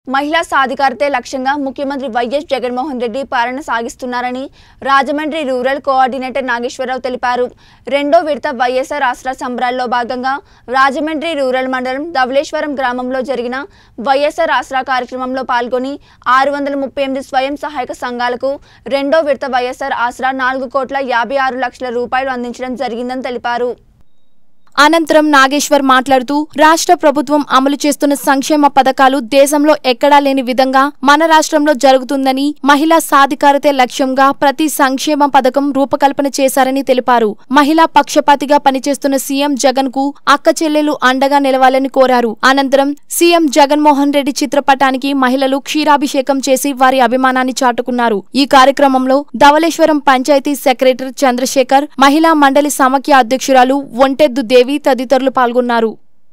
మహిళా సాధికారతే లక్ష్యంగా ముఖ్యమంత్రి వైఎస్ జగన్మోహన్ రెడ్డి పాలన సాగిస్తున్నారని రాజమండ్రి రూరల్ కోఆర్డినేటర్ నాగేశ్వరరావు తెలిపారు రెండో విడత వైఎస్ఆర్ ఆసరా సంబరాల్లో భాగంగా రాజమండ్రి రూరల్ మండలం ధవళేశ్వరం గ్రామంలో జరిగిన వైఎస్ఆర్ ఆసరా కార్యక్రమంలో పాల్గొని ఆరు వందల ముప్పై ఎనిమిది స్వయం సహాయక సంఘాలకు రెండో విడత వైఎస్ఆర్ ఆసరా నాలుగు కోట్ల యాభై ఆరు లక్షల రూపాయలు అందించడం జరిగిందని తెలిపారు అనంతరం నాగేశ్వర్ మాట్లాడుతూ రాష్ట్ర ప్రభుత్వం అమలు చేస్తున్న సంక్షేమ పథకాలు దేశంలో ఎక్కడా లేని విధంగా మన రాష్ట్రంలో జరుగుతుందని మహిళా సాధికారతే లక్ష్యంగా ప్రతి సంక్షేమ పథకం రూపకల్పన చేశారని తెలిపారు మహిళా పక్షపాతిగా పనిచేస్తున్న సీఎం జగన్ కు అక్క చెల్లెలు అండగా నిలవాలని కోరారు అనంతరం సీఎం జగన్మోహన్ రెడ్డి చిత్రపటానికి మహిళలు క్షీరాభిషేకం చేసి వారి అభిమానాన్ని చాటుకున్నారు ఈ కార్యక్రమంలో ధవళేశ్వరం పంచాయతీ సెక్రటరీ చంద్రశేఖర్ మహిళా మండలి సమాఖ్య అధ్యక్షురాలు ఒంటెద్దు దేవి తదితరులు పాల్గొన్నారు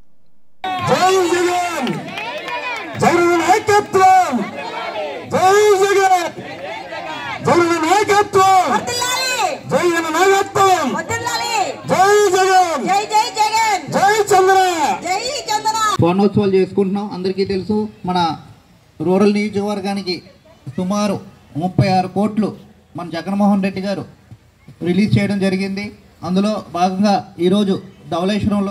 జై జగన్ జగన్ నాయకత్వం జై జగన్ జగన్ నాయకత్వం వర్ధిల్లాలి జగన్ నాయకత్వం వర్ధిల్లాలి జై జగన్ జై జై జగన్ జై చంద్ర జై చందన స్వర్ణోత్సవాలు చేసుకుంటున్నాం అందరికీ తెలుసు మన రూరల్ నియోజకవర్గానికి సుమారు ముప్పై ఆరు కోట్లు మన జగన్మోహన్ రెడ్డి గారు రిలీజ్ చేయడం జరిగింది అందులో భాగంగా ఈరోజు ధవళేశ్వరంలో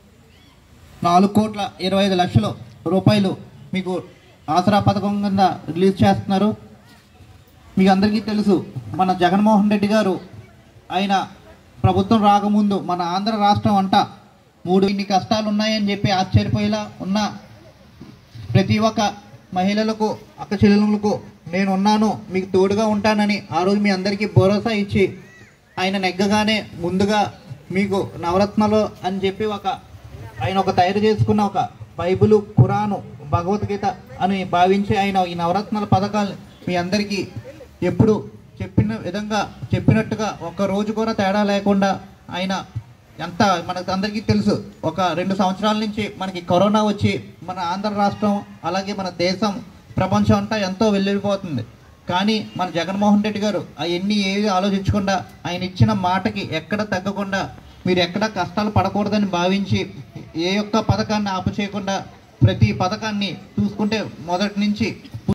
నాలుగు కోట్ల ఇరవై ఐదు లక్షల రూపాయలు మీకు ఆసరా పథకం కింద రిలీజ్ చేస్తున్నారు మీకు అందరికీ తెలుసు మన జగన్మోహన్ రెడ్డి గారు ఆయన ప్రభుత్వం రాకముందు మన ఆంధ్ర రాష్ట్రం అంట మూడు ఇన్ని కష్టాలు ఉన్నాయని చెప్పి ఆశ్చర్యపోయేలా ఉన్న ప్రతి ఒక్క మహిళలకు అక్క చెల్లెలకు నేను ఉన్నాను మీకు తోడుగా ఉంటానని ఆ రోజు మీ అందరికీ భరోసా ఇచ్చి ఆయన నెగ్గగానే ముందుగా మీకు నవరత్నాలు అని చెప్పి ఒక ఆయన ఒక తయారు చేసుకున్న ఒక బైబిలు ఖురాను భగవద్గీత అని భావించి ఆయన ఈ నవరత్నాల పథకాలు మీ అందరికీ ఎప్పుడు చెప్పిన విధంగా చెప్పినట్టుగా ఒక రోజు కూడా తేడా లేకుండా ఆయన ఎంత మనకు అందరికీ తెలుసు ఒక రెండు సంవత్సరాల నుంచి మనకి కరోనా వచ్చి మన ఆంధ్ర రాష్ట్రం అలాగే మన దేశం ప్రపంచం అంతా ఎంతో వెళ్ళిపోతుంది కానీ మన జగన్మోహన్ రెడ్డి గారు అవన్నీ ఏవి ఆలోచించకుండా ఆయన ఇచ్చిన మాటకి ఎక్కడ తగ్గకుండా మీరు ఎక్కడ కష్టాలు పడకూడదని భావించి ఏ ఒక్క పథకాన్ని ఆపు చేయకుండా ప్రతి పథకాన్ని చూసుకుంటే మొదటి నుంచి